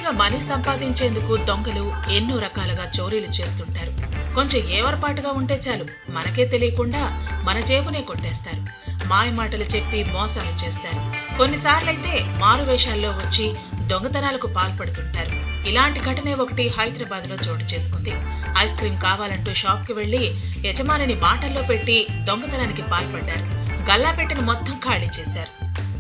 ఈజీగా మనీ సంపాదించేందుకు దొంగలు ఎన్నో రకాలుగా చోరీలు చేస్తుంటారు కొంచెం ఏవరపాటుగా ఉంటే చాలు మనకే తెలియకుండా మన జేబునే కొట్టేస్తారు మాయ మాటలు చెప్పి మోసాలు చేస్తారు కొన్నిసార్లైతే మారు వేషాల్లో వచ్చి దొంగతనాలకు పాల్పడుతుంటారు ఇలాంటి ఘటనే ఒకటి హైదరాబాద్ లో చోటు చేసుకుంది ఐస్ క్రీం కావాలంటూ షాప్ కి వెళ్లి యజమానిని మాటల్లో పెట్టి దొంగతనానికి పాల్పడ్డారు గల్లా పెట్టిన మొత్తం ఖాళీ చేశారు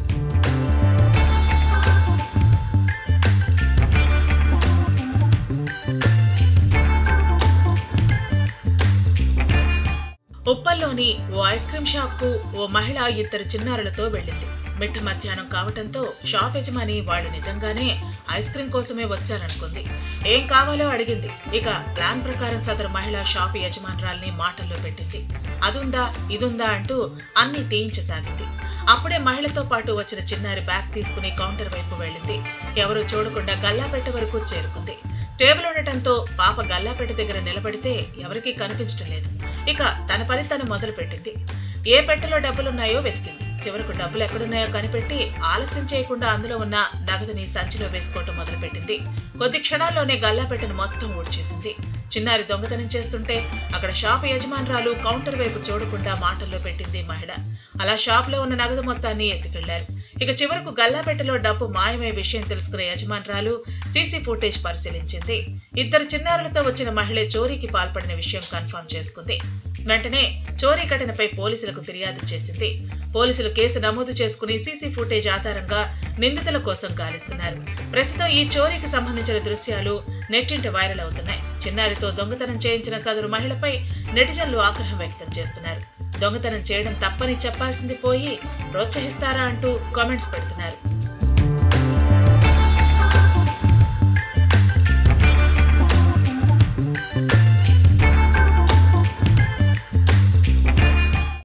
ఉప్పల్లోని ఓ ఐస్ క్రీం షాప్ కు ఓ మహిళ ఇద్దరు చిన్నారులతో వెళ్ళింది మిట్ట మధ్యాహ్నం కావటంతో షాప్ యజమాని వాళ్ళు నిజంగానే ఐస్ క్రీం కోసమే వచ్చారనుకుంది ఏం కావాలో అడిగింది ఇక ప్లాన్ ప్రకారం సదరు మహిళ షాప్ యజమానురాల్ని మాటల్లో పెట్టింది అదుందా ఇదుందా అంటూ అన్ని తీయించసాగింది అప్పుడే మహిళతో పాటు వచ్చిన చిన్నారి బ్యాగ్ తీసుకుని కౌంటర్ వైపు వెళ్ళింది ఎవరూ చూడకుండా గల్లాపెట్ట వరకు చేరుకుంది టేబుల్ ఉండటంతో పాప గల్లాపెట్ట దగ్గర నిలబడితే ఎవరికీ కనిపించడం లేదు ఇక తన పని తను మొదలు పెట్టింది ఏ పెట్టెలో డబ్బులున్నాయో వెతికింది చివరకు డబ్బులు ఎక్కడున్నాయో కనిపెట్టి ఆలస్యం చేయకుండా అందులో ఉన్న నగదుని సంచిలో వేసుకోవటం మొదలుపెట్టింది కొద్ది క్షణాల్లోనే గల్లాపెట్టెను మొత్తం ఊడ్చేసింది చిన్నారి దొంగతనం చేస్తుంటే అక్కడ షాపు యజమానురాలు కౌంటర్ వైపు చూడకుండా మాటల్లో పెట్టింది మహిళ అలా షాప్ లో ఉన్న నగదు మొత్తాన్ని ఎత్తుకెళ్లారు ఇక చివరకు గల్లాపెట్టెలో డబ్బు మాయమయ్యే విషయం తెలుసుకున్న యజమానురాలు సీసీ ఫుటేజ్ పరిశీలించింది ఇద్దరు చిన్నారులతో వచ్చిన మహిళ చోరీకి పాల్పడిన విషయం కన్ఫర్మ్ చేసుకుంది వెంటనే చోరీ ఘటనపై పోలీసులకు ఫిర్యాదు చేసింది పోలీసులు కేసు నమోదు చేసుకుని సీసీ ఫుటేజ్ ఆధారంగా నిందితుల కోసం గాలిస్తున్నారు ప్రస్తుతం ఈ చోరీకి సంబంధించిన దృశ్యాలు నెట్టింట వైరల్ అవుతున్నాయి చిన్నారితో దొంగతనం చేయించిన సదరు మహిళపై నెటిజన్లు ఆగ్రహం వ్యక్తం చేస్తున్నారు దొంగతనం చేయడం తప్పని చెప్పాల్సింది పోయి ప్రోత్సహిస్తారా అంటూ కామెంట్స్ పెడుతున్నారు